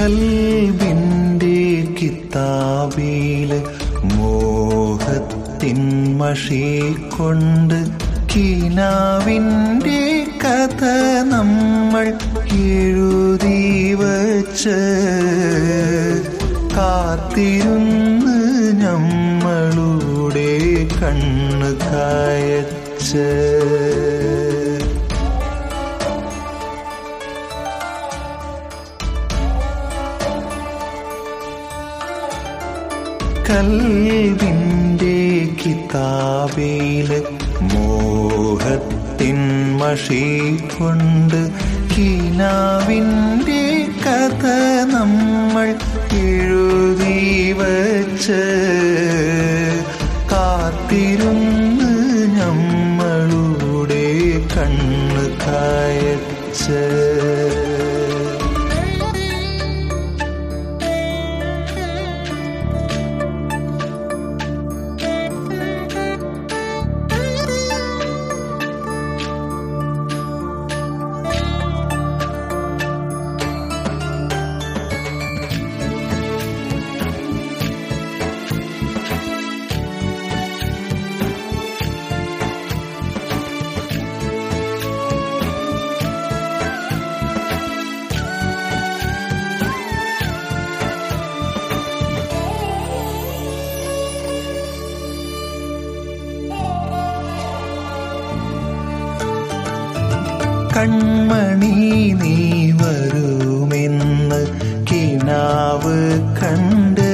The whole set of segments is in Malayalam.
കൽബിൻ്റെ കിതാബില് മോഹത്തിൻ മഷി കൊണ്ട് കിനാവിൻ്റെ കഥ നമ്മൾ എഴുതി വച്ച് കാത്തിരുന്ന് നമ്മളുടെ കണ്ണ് കായച്ച് കൽവിൻ്റെ കിതാബില് മോഹത്തിൻ മഷി കൊണ്ട് കിനാവിൻ്റെ കഥ നമ്മൾ എഴുതി വച്ച് കാത്തിരുന്ന് നമ്മളുടെ കണ്ണ് കായച്ച് കൺമണി നീ വരുമെന്ന് കിനാവ് കണ്ട്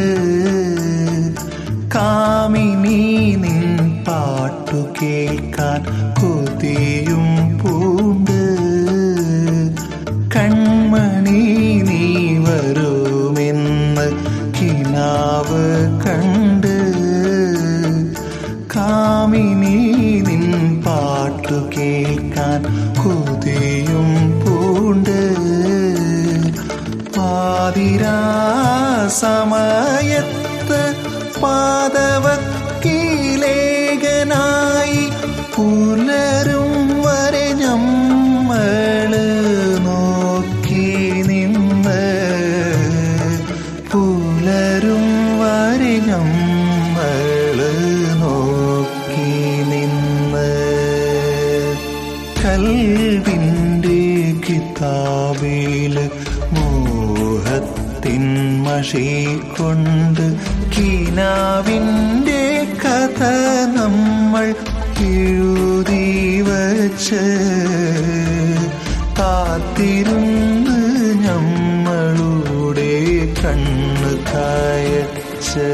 കാമിനി നിൻ പാട്ടു കേൾക്കാൻ കൊതിയും പൂണ്ട് കൺമണി നീ വരുമെന്ന് കിനാവ് കണ്ട് കാമിനി നിൻ പാട്ടു കേൾക്കാൻ കൊതിയും പൂണ്ട് പാതിരാ സമയത്ത് പാദവക്കീലേഖനായി പുലരും വരെ ഞമ്മള് നോക്കി നിന്ന് പുലരും വരെ ഞമ്മള് നോക്കി നിന്ന് കൽവിൻ്റെ കിതാബില് മോഹത്തിൻ മഷി കൊണ്ട് കിനാവിൻ്റെ കഥ നമ്മൾ എഴുതി വച്ച് കാത്തിരുന്ന് നമ്മളുടെ കണ്ണ് കായച്ച്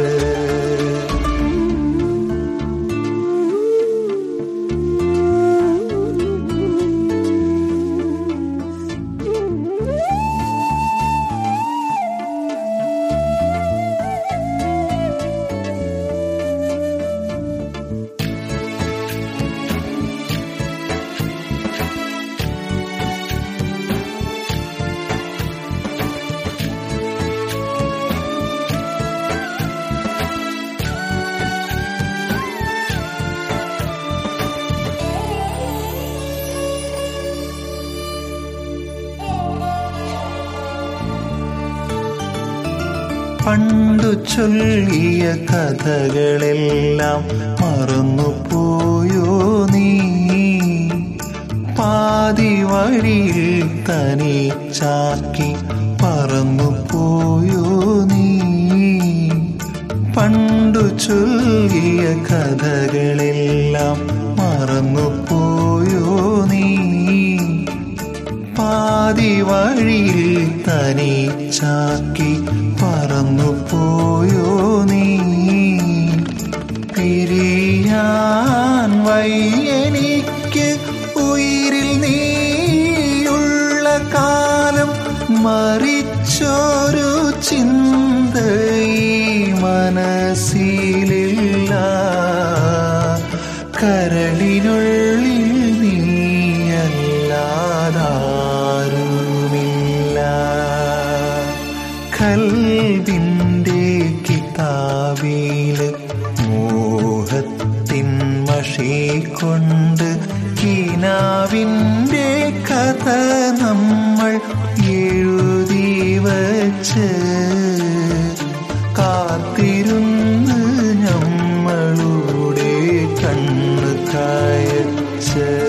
പണ്ടു ചൊല്ലിയ കഥകളെല്ലാം മറന്നുപോയോ നീ പാതി വഴിയിൽ തനിച്ചാക്കി പറന്നുപോയോ നീ പണ്ടു ചൊല്ലിയ കഥകളെല്ലാം മറന്നുപോയോ നീ പാതി വഴിയിൽ തനിച്ചാക്കി പറന്നുപോയോ നീ പിരിയാൻ വയ്യെനിക്ക് ഉയിരിൽ നീയുള്ള കാലം മറിച്ചൊരു ചിന്ത ഈ മനസ്സിലില്ല കരളിനുള്ളിൽ നീയല്ലാതാരുമില്ല കൽവിൻ്റെ കിതാബില് മോഹത്തിൻ മഷി കൊണ്ട് കിനാവിൻ്റെ കഥ നമ്മൾ എഴുതി വച്ച് കണ്ണു കായച്ച്